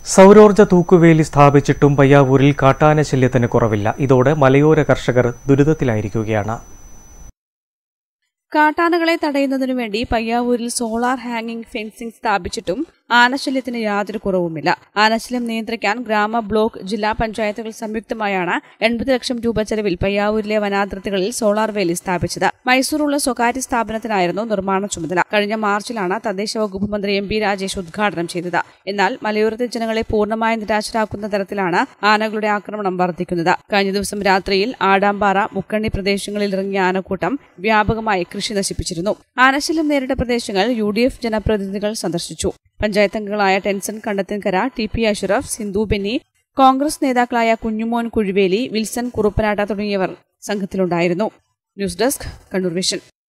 സൗരോർജ്ജ തൂക്കുവേലി സ്ഥാപിച്ചിട്ടും പയ്യാവൂരിൽ കാട്ടാന ശല്യത്തിന് കുറവില്ല ഇതോടെ മലയോര കർഷകർ ദുരിതത്തിലായിരിക്കുകയാണ് കാട്ടാനകളെ തടയുന്നതിനു വേണ്ടി പയ്യാവൂരിൽ സോളാർ ഹാങ്ങിംഗ് ഫെൻസിംഗ് സ്ഥാപിച്ചിട്ടും ആനശല്യത്തിന് യാതൊരു കുറവുമില്ല ആനശല്യം നിയന്ത്രിക്കാൻ ഗ്രാമ ബ്ലോക്ക് ജില്ലാ പഞ്ചായത്തുകൾ സംയുക്തമായാണ് എൺപത് ലക്ഷം രൂപ ചെലവിൽ പയ്യാവൂരിലെ വനാതിർത്തികളിൽ സോളാർ വേലി സ്ഥാപിച്ചത് മൈസൂറുള്ള സ്വകാര്യ സ്ഥാപനത്തിനായിരുന്നു നിർമ്മാണ ചുമതല കഴിഞ്ഞ മാർച്ചിലാണ് തദ്ദേശ വകുപ്പ് മന്ത്രി എം പി രാജേഷ് ഉദ്ഘാടനം ചെയ്തത് എന്നാൽ മലയോരത്തെ ജനങ്ങളെ പൂർണ്ണമായി നിരാശരാക്കുന്ന തരത്തിലാണ് ആനകളുടെ ആക്രമണം വർദ്ധിക്കുന്നത് കഴിഞ്ഞ ദിവസം രാത്രിയിൽ ആടാമ്പാറ മുക്കണ്ണി പ്രദേശങ്ങളിൽ ഇറങ്ങിയ ആനക്കൂട്ടം വ്യാപകമായി കൃഷി നശിപ്പിച്ചിരുന്നു ആനശല്യം നേരിട്ട പ്രദേശങ്ങൾ യു ഡി എഫ് ജനപ്രതിനിധികൾ സന്ദർശിച്ചു പഞ്ചായത്ത് അംഗങ്ങളായ ടെൻസൺ കണ്ടത്തിൻകര ടി പി അഷറഫ് സിന്ധു ബെന്നി കോൺഗ്രസ് നേതാക്കളായ കുഞ്ഞുമോൻ കുഴുവേലി വിൽസൺ കുറുപ്പനാട്ട തുടങ്ങിയവർ സംഘത്തിലുണ്ടായിരുന്നു ന്യൂസ് ഡെസ്ക് കണ്ണൂർ വിഷൻ